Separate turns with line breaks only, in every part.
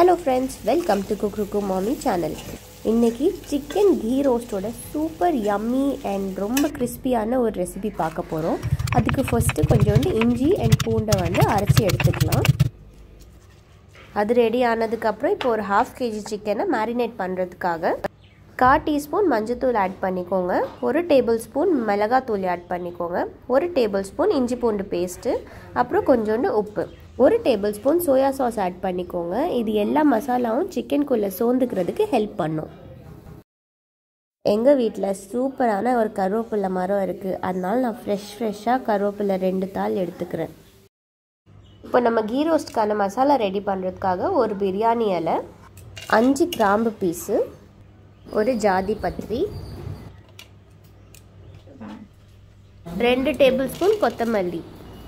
hello friends welcome to குக்ருக்கு மாமி channel இன்னைக்கு சிக்கன் கீ ரோஸ்டோட சூப்பர் யம்மி அண்ட் ரொம்ப கிறிஸ்பியான ஒரு ரெசிபி பார்க்க போகிறோம் அதுக்கு ஃபஸ்ட்டு கொஞ்சோண்டு இஞ்சி அண்ட் பூண்டை வந்து அரைச்சி எடுத்துக்கலாம் அது ரெடி ஆனதுக்கப்புறம் இப்போ ஒரு ஹாஃப் கேஜி சிக்கனை மேரினேட் பண்ணுறதுக்காக கா டீஸ்பூன் மஞ்சத்தூள் ஆட் பண்ணிக்கோங்க ஒரு டேபிள் ஸ்பூன் மிளகாத்தூள் ஆட் பண்ணிக்கோங்க ஒரு டேபிள் ஸ்பூன் இஞ்சி பூண்டு பேஸ்ட்டு அப்புறம் கொஞ்சோண்டு உப்பு ஒரு tablespoon soya sauce add பண்ணிக்கோங்க இது எல்லா மசாலாவும் சிக்கனுக்குள்ளே சோர்ந்துக்கிறதுக்கு ஹெல்ப் பண்ணும் எங்கள் வீட்டில் சூப்பரான ஒரு கருவேப்பிலை மரம் இருக்குது அதனால நான் ஃப்ரெஷ் ஃப்ரெஷ்ஷாக கருவேப்பிலை ரெண்டு தாள் எடுத்துக்கிறேன் இப்போ நம்ம கீ ரோஸ்ட்க்கான மசாலா ரெடி பண்ணுறதுக்காக ஒரு பிரியாணி இலை அஞ்சு கிராம்பு பீஸு ஒரு ஜாதி பத்திரி ரெண்டு டேபிள் ஸ்பூன் கொத்தமல்லி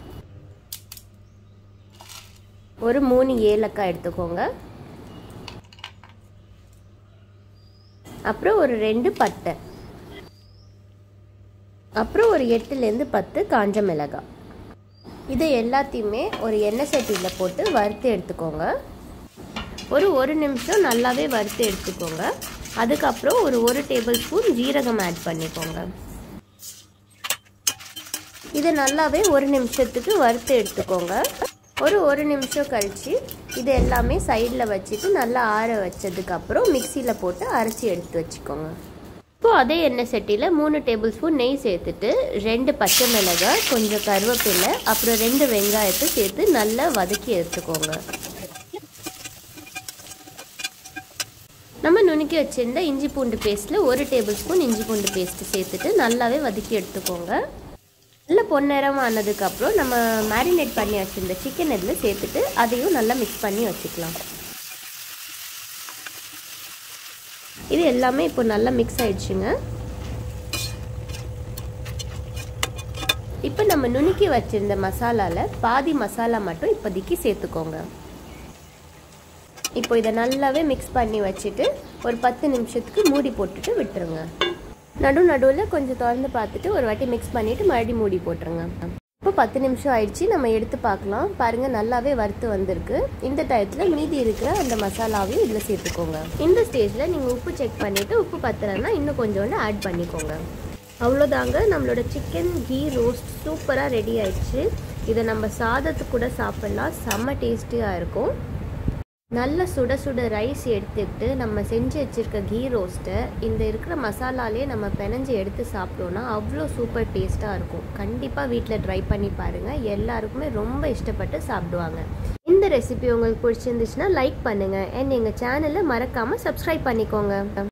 ஒரு மூணு ஏலக்காய் எடுத்துக்கோங்க அப்புறம் ஒரு ரெண்டு பட்டை அப்புறம் ஒரு எட்டுலேருந்து பத்து காஞ்ச மிளகாய் இது எல்லாத்தையுமே ஒரு எண்ணெய் சட்டியில் போட்டு வறுத்து எடுத்துக்கோங்க ஒரு ஒரு நிமிஷம் நல்லாவே வறுத்து எடுத்துக்கோங்க அதுக்கப்புறம் ஒரு ஒரு டேபிள் ஸ்பூன் ஜீரகம் ஆட் பண்ணிக்கோங்க இதை நல்லாவே ஒரு நிமிஷத்துக்கு வறுத்து எடுத்துக்கோங்க ஒரு ஒரு நிமிஷம் கழித்து இது எல்லாமே சைடில் வச்சுட்டு நல்லா ஆற வச்சதுக்கப்புறம் மிக்சியில் போட்டு அரைச்சி எடுத்து வச்சுக்கோங்க இப்போது அதே எண்ணெய் சட்டியில் மூணு டேபிள் ஸ்பூன் நெய் சேர்த்துட்டு ரெண்டு பச்சை மிளகாய் கொஞ்சம் கருவேப்பிலை அப்புறம் ரெண்டு வெங்காயத்தை சேர்த்து நல்லா வதக்கி எடுத்துக்கோங்க நம்ம நுணுக்கி வச்சுருந்த இஞ்சி பூண்டு பேஸ்ட்டில் ஒரு டேபிள் ஸ்பூன் இஞ்சி பூண்டு பேஸ்ட்டு சேர்த்துட்டு நல்லாவே வதக்கி எடுத்துக்கோங்க நல்ல பொன்னிறம் ஆனதுக்கப்புறம் நம்ம மேரினேட் பண்ணி வச்சுருந்த சிக்கன் இதில் சேர்த்துட்டு அதையும் நல்லா மிக்ஸ் பண்ணி வச்சுக்கலாம் இது எல்லாமே இப்போ நல்லா மிக்ஸ் ஆயிடுச்சுங்க இப்போ நம்ம நுணுக்கி வச்சுருந்த மசாலாவில் பாதி மசாலா மட்டும் இப்போதைக்கு சேர்த்துக்கோங்க இப்போ இதை நல்லாவே மிக்ஸ் பண்ணி வச்சுட்டு ஒரு பத்து நிமிஷத்துக்கு மூடி போட்டுட்டு விட்டுருங்க நடு நடுவில் கொஞ்சம் திறந்து பார்த்துட்டு ஒரு வாட்டி மிக்ஸ் பண்ணிவிட்டு மறுபடியும் மூடி போட்டுருங்க இப்போ பத்து நிமிஷம் ஆயிடுச்சு நம்ம எடுத்து பார்க்கலாம் பாருங்கள் நல்லாவே வறுத்து வந்திருக்கு இந்த டயத்தில் மீதி இருக்கிற அந்த மசாலாவையும் இதில் சேர்த்துக்கோங்க இந்த ஸ்டேஜில் நீங்கள் உப்பு செக் பண்ணிவிட்டு உப்பு பத்தலைன்னா இன்னும் கொஞ்சோண்டு ஆட் பண்ணிக்கோங்க அவ்வளோதாங்க நம்மளோட சிக்கன் கீ ரோஸ்ட் சூப்பராக ரெடி ஆயிடுச்சு இதை நம்ம சாதத்துக்கு கூட சாப்பிட்லாம் செம்ம டேஸ்டியாக இருக்கும் நல்ல சுட சுட ரைஸ் எடுத்துக்கிட்டு நம்ம செஞ்சு வச்சுருக்க கீ ரோஸ்ட்டை இந்த இருக்கிற மசாலாலே நம்ம பிணைஞ்சு எடுத்து சாப்பிட்டோன்னா அவ்வளோ சூப்பர் டேஸ்ட்டாக இருக்கும் கண்டிப்பாக வீட்டில் ட்ரை பண்ணி பாருங்கள் எல்லாருக்குமே ரொம்ப இஷ்டப்பட்டு சாப்பிடுவாங்க இந்த ரெசிபி உங்களுக்கு பிடிச்சிருந்துச்சுன்னா லைக் பண்ணுங்கள் அண்ட் எங்கள் சேனலை மறக்காமல் சப்ஸ்கிரைப் பண்ணிக்கோங்க